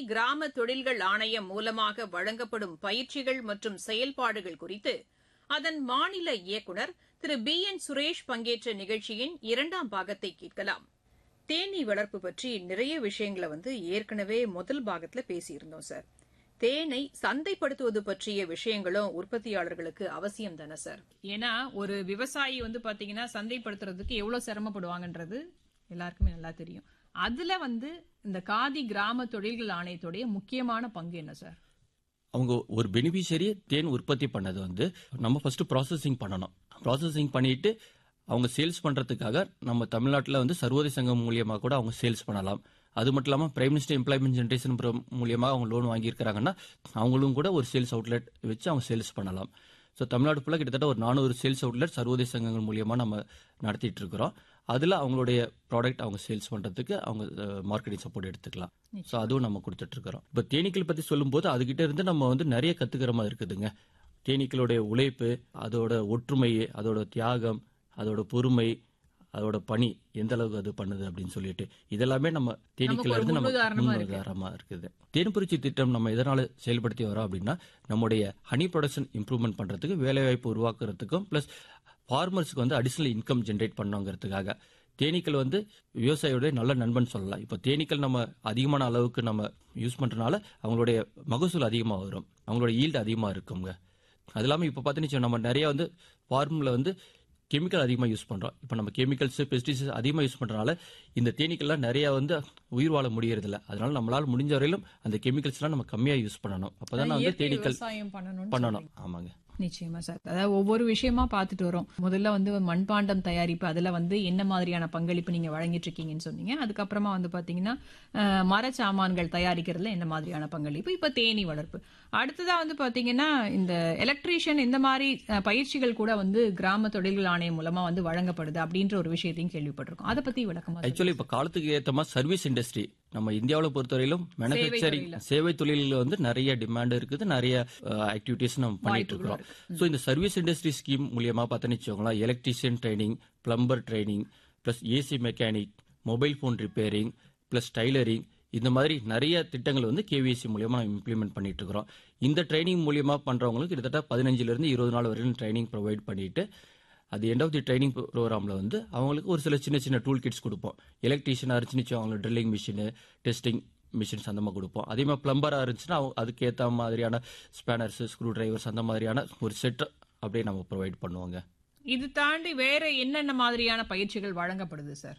கிராம தொழில்கள் ஆணையம் மூலமாக வழங்கப்படும் பயிற்சிகள் மற்றும் செயல்பாடுகள் குறித்து அதன் மாநில இயக்குநர் திரு பி என் சுரேஷ் பங்கேற்ற நிகழ்ச்சியின் இரண்டாம் பாகத்தை கேட்கலாம் தேனீ வளர்ப்பு பற்றி நிறைய விஷயங்களை வந்து ஏற்கனவே முதல் பாகத்துல பேசியிருந்தோம் சார் தேனை சந்தைப்படுத்துவது பற்றிய விஷயங்களும் உற்பத்தியாளர்களுக்கு அவசியம் தானே சார் ஏன்னா ஒரு விவசாயி வந்து பாத்தீங்கன்னா சந்தைப்படுத்துறதுக்கு எவ்வளவு சிரமப்படுவாங்கன்றது எல்லாருக்குமே நல்லா தெரியும் அதுல வந்து இந்த காதி கிராம தொழில்கள் ஆணையத்துடைய முக்கியமான பங்கு என்ன சார் அவங்க ஒரு பெனிஃபிஷியரி தேன் உற்பத்தி பண்ணது வந்து நம்ம ஃபர்ஸ்ட் ப்ராசஸிங் பண்ணணும் ப்ராசஸிங் பண்ணிட்டு அவங்க சேல்ஸ் பண்றதுக்காக நம்ம தமிழ்நாட்டில் வந்து சர்வோதய சங்கம் மூலியமாக கூட அவங்க சேல்ஸ் பண்ணலாம் அது மட்டும் இல்லாமல் பிரைம் மினிஸ்டர் எம்ப்ளாய்மெண்ட் ஜென்ரேஷன் மூலியமாக அவங்க லோன் வாங்கியிருக்கிறாங்கன்னா அவங்களும் கூட ஒரு சேல்ஸ் அவுட்லெட் வச்சு அவங்க சேல்ஸ் பண்ணலாம் ஸோ தமிழ்நாடு ஃபுல்லாக கிட்டத்தட்ட ஒரு நானூறு சேல்ஸ் அவுட்லெட் சர்வோதய சங்கங்கள் மூலியமாக நம்ம நடத்திட்டு இருக்கிறோம் அதில் அவங்களுடைய ப்ராடக்ட் அவங்க சேல்ஸ் பண்ணுறதுக்கு அவங்க மார்க்கெட்டிங் சப்போர்ட் எடுத்துக்கலாம் ஸோ அதுவும் நம்ம கொடுத்துட்டு இருக்கிறோம் இப்போ தேனீக்கள் பற்றி சொல்லும்போது அதுகிட்ட இருந்து நம்ம வந்து நிறைய கற்றுக்கிற மாதிரி இருக்குதுங்க தேனீக்களுடைய உழைப்பு அதோட ஒற்றுமை அதோட தியாகம் அதோட பொறுமை அதோட பணி எந்த அளவுக்கு அது பண்ணுது அப்படின்னு சொல்லிட்டு இதெல்லாமே நம்ம தேனீக்கள் இருந்து நம்ம முன்னுதாரணமா இருக்கு. முன்னுதாரணமா இருக்குது தேன்புரிச்சி திட்டம் நம்ம எதனால செயல்படுத்தி வரோம் அப்படின்னா நம்முடைய ஹனி ப்ரொடக்ஷன் இம்ப்ரூவ்மெண்ட் பண்றதுக்கு வேலைவாய்ப்பு உருவாக்குறதுக்கும் பிளஸ் ஃபார்மர்ஸ்க்கு வந்து அடிஷனல் இன்கம் ஜென்ரேட் பண்ணுங்கிறதுக்காக தேனீக்கள் வந்து விவசாயியோட நல்ல நண்பன் சொல்லலாம் இப்போ தேனீக்கள் நம்ம அதிகமான அளவுக்கு நம்ம யூஸ் பண்றதுனால அவங்களுடைய மகசூல் அதிகமாக வரும் அவங்களோட ஈல்டு அதிகமாக இருக்குங்க அது இல்லாமல் இப்போ பார்த்தீங்கன்னா நம்ம நிறைய வந்து ஃபார்மில் வந்து கெமிக்கல் அதிகமாக யூஸ் பண்ணுறோம் இப்போ நம்ம கெமிக்கல்ஸ் பெஸ்டிசைட்ஸ் அதிகமாக யூஸ் பண்ணுறதுனால இந்த தேனீக்கள்லாம் நிறைய வந்து உயிர் வாழ முடியறதில்ல அதனால நம்மளால முடிஞ்ச வரையிலும் அந்த கெமிக்கல்ஸ்லாம் நம்ம கம்மியாக யூஸ் பண்ணணும் அப்பதான் வந்து இயற்கை தேனீக்கள் விவசாயம் பண்ணணும் பண்ணணும் ஆமாங்க நிச்சயமா சார் அதாவது ஒவ்வொரு விஷயமா பார்த்துட்டு வரோம் முதல்ல வந்து மண்பாண்டம் தயாரிப்பு அதுல வந்து என்ன மாதிரியான பங்களிப்பு நீங்க வழங்கிட்டு இருக்கீங்கன்னு சொன்னீங்க அதுக்கப்புறமா வந்து பாத்தீங்கன்னா அஹ், மரச்சாமான்கள் தயாரிக்கிறதுல என்ன மாதிரியான பங்களிப்பு இப்ப தேனி வளர்ப்பு அடுத்ததா வந்து பாத்தீங்கன்னா இந்த எலக்ட்ரீஷியன் இந்த மாதிரி அஹ், பயிற்சிகள் கூட வந்து கிராம தொழில்கள் ஆணையம் மூலமா வந்து வழங்கப்படுது அப்படின்ற ஒரு விஷயத்தையும் கேள்விப்பட்டிருக்கோம் அதை பத்தி விளக்கமா சொல்லுங்க. ஆக்சுவலி இப்போ காலத்துக்கு ஏற்ற மாதிரி சர்வீஸ் இண்டஸ்ட்ரி நம்ம இந்தியாவில் பொறுத்தவரையிலும் மேனுஃபேக்சரிங் சேவை தொழிலில் வந்து நிறைய டிமாண்ட் இருக்குது நிறைய ஆக்டிவிட்டிஸ் நம்ம பண்ணிட்டு இருக்கிறோம் ஸோ இந்த சர்வீஸ் இண்டஸ்ட்ரி ஸ்கீம் மூலியமா பார்த்தோன்னு வச்சுக்கோங்களேன் electrician training plumber training plus AC mechanic mobile phone repairing plus tailoring இந்த மாதிரி நிறைய திட்டங்கள் வந்து கேவிஎஸ்சி மூலியமா நம்ம இம்ப்ளிமெண்ட் பண்ணிட்டு இருக்கிறோம் இந்த ட்ரைனிங் மூலியமா பண்றவங்களுக்கு கிட்டத்தட்ட பதினஞ்சுல இருந்து இருபது நாள் வரைக்கும் ட்ரைனிங் ப்ரொவைட் பண்ணிட்டு அது எண்ட் ஆஃப் தி ட்ரைனிங் ப்ரோக்ராமில் வந்து அவங்களுக்கு ஒரு சில சின்ன சின்ன டூல் கிட்ஸ் கொடுப்போம் எலக்ட்ரீஷியனாக இருந்துச்சு அவங்களுக்கு ட்ரில்லிங் மிஷினு டெஸ்டிங் மிஷின்ஸ் அந்த மாதிரி கொடுப்போம் அதே மாதிரி பிளம்பராக இருந்துச்சுன்னா அவங்க அதுக்கு ஏற்ற மாதிரியான ஸ்பேனர்ஸ் ஸ்க்ரூ டிரைவர்ஸ் அந்த மாதிரியான ஒரு செட் அப்படியே நம்ம ப்ரொவைட் பண்ணுவாங்க இது தாண்டி வேற என்னென்ன மாதிரியான பயிற்சிகள் வழங்கப்படுது சார்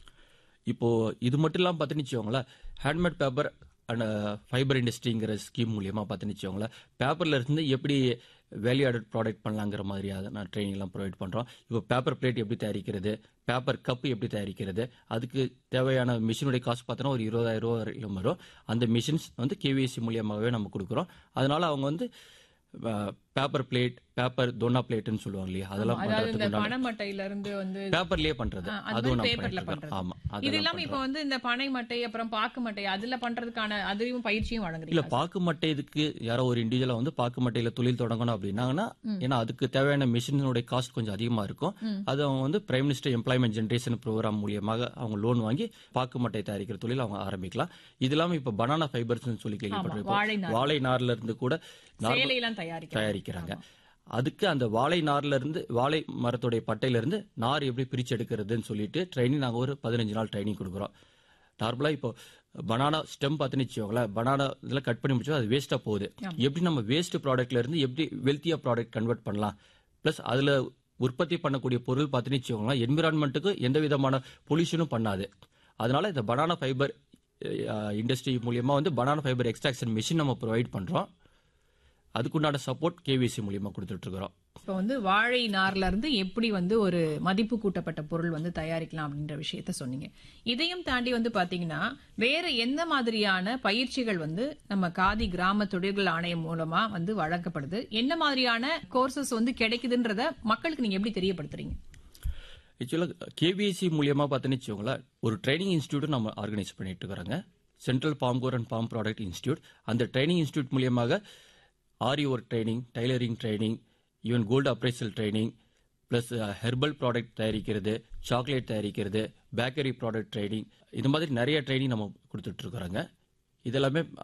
இப்போ இது மட்டும் இல்லாமல் பார்த்துன்னு வச்சுக்கோங்களேன் ஹேண்ட்மேட் பேப்பர் அண்ட் ஃபைபர் இண்டஸ்ட்ரிங்கிற ஸ்கீம் மூலியமா பார்த்துன்னு வச்சுக்கோங்களேன் பேப்பர்ல இருந்து எப்படி வேல்யூ ஆடட் ப்ராடக்ட் பண்ணலாங்கிற மாதிரியாக நான் ட்ரைனிங்லாம் ப்ரொவைட் பண்ணுறோம் இப்போ பேப்பர் பிளேட் எப்படி தயாரிக்கிறது பேப்பர் கப் எப்படி தயாரிக்கிறது அதுக்கு தேவையான மிஷினுடைய காசு பார்த்தோன்னா ஒரு இருபதாயிரம் ரூபா வரையிலும் வரும் அந்த மிஷின்ஸ் வந்து கேவிஎஸ்சி மூலியமாகவே நம்ம கொடுக்குறோம் அதனால அவங்க வந்து பேப்பர் பிளேட் பேப்பர் தோனா பிளேட்னு சொல்லுவாங்க இல்லையா அதெல்லாம் அதாவது இந்த பண்றதுக்கு பனைமட்டையில இருந்து வந்து பேப்பர்லயே பண்றது ஆ, அது அதுவும் மாதிரி நம்ம பேப்பர்ல பண்ணிட்டு இருக்கோம். பண்றது ஆமா இது அதெல்லாம் இல்லாம இப்ப வந்து இந்த பனை மட்டை அப்புறம் பாக்கு மட்டை அதுல பண்றதுக்கான அதையும் பயிற்சியும் இல்ல வழங்குறீங்க பாக்கு மட்டை இதுக்கு யாரோ ஒரு இண்டிவிஜுவலா வந்து பாக்கு மட்டையில தொழில் தொடங்கணும் அப்படின்னாங்கன்னா ஏன்னா அதுக்கு தேவையான மிஷினோட காஸ்ட் கொஞ்சம் அதிகமா இருக்கும் அது அவங்க வந்து prime minister employment generation programme மூலியமாக அவங்க லோன் வாங்கி பாக்கு மட்டை தயாரிக்கிற தொழில் அவங்க ஆரம்பிக்கலாம் இது இல்லாம இப்ப பனானா ஃபைபர்ஸ் சொல்லி வாழை கேள்விப்பட்டிருக்கோம் நார். வாழை நார்ல இருந்து கூட நார் சேலையெல்லாம் தயாரிக்க தயாரிக்கிறாங்க அதுக்கு அந்த வாழை நார்ல இருந்து வாழை மரத்துடைய பட்டையில இருந்து நார் எப்படி பிரிச்சு எடுக்கிறதுன்னு சொல்லிட்டு ட்ரைனிங் நாங்க ஒரு பதினஞ்சு நாள் ட்ரைனிங் கொடுக்குறோம் நார்மலா இப்போ பனானா ஸ்டெம் பார்த்துன்னு வச்சுக்கோங்களேன் பனானா இதெல்லாம் கட் பண்ணி முடிச்சா அது வேஸ்டா போகுது எப்படி நம்ம வேஸ்ட் ப்ராடக்ட்ல இருந்து எப்படி வெல்த்தியா ப்ராடக்ட் கன்வெர்ட் பண்ணலாம் பிளஸ் அதுல உற்பத்தி பண்ணக்கூடிய பொருள் பார்த்துன்னு வச்சுக்கோங்களேன் என்விரான்மெண்ட்டுக்கு எந்த விதமான பொல்யூஷனும் பண்ணாது அதனால இந்த பனானா ஃபைபர் இண்டஸ்ட்ரி மூலியமா வந்து பனானா ஃபைபர் எக்ஸ்ட்ராக்ஷன் மிஷின் நம்ம ப்ரொவைட் பண்றோம் அதுக்குண்டான சப்போர்ட் கேவிசி மூலியமா கொடுத்துட்டு இருக்கிறோம் இப்ப வந்து வாழை நார்ல இருந்து எப்படி வந்து ஒரு மதிப்பு கூட்டப்பட்ட பொருள் வந்து தயாரிக்கலாம் அப்படின்ற விஷயத்த சொன்னீங்க இதையும் தாண்டி வந்து பாத்தீங்கன்னா வேற எந்த மாதிரியான பயிற்சிகள் வந்து நம்ம காதி கிராம தொழில்கள் ஆணையம் மூலமா வந்து வழங்கப்படுது என்ன மாதிரியான கோர்சஸ் வந்து கிடைக்குதுன்றத மக்களுக்கு நீங்க எப்படி தெரியப்படுத்துறீங்க ஆக்சுவலாக கேபிஎஸ்சி மூலியமா பார்த்தீங்கன்னு வச்சுக்கோங்களேன் ஒரு ட்ரைனிங் இன்ஸ்டியூட் நம்ம ஆர்கனைஸ் பண்ணிட்டு இருக்கிறோங்க சென்ட்ரல் பாம்கோர் அண்ட் பாம் ப்ராடக்ட் இன்ஸ்டியூட் அந்த ட்ரைனிங் இன்ஸ்டியூட் மூலியமாக aari work training tailoring training even gold appraisal training plus herbal product தயாரிக்கிறது சாக்லேட் தயாரிக்கிறது பேக்கரி ப்ராடக்ட் ட்ரைனிங் இந்த மாதிரி நிறைய ட்ரைனிங் நம்ம கொடுத்துட்டு இருக்கிறோங்க இதெல்லாமே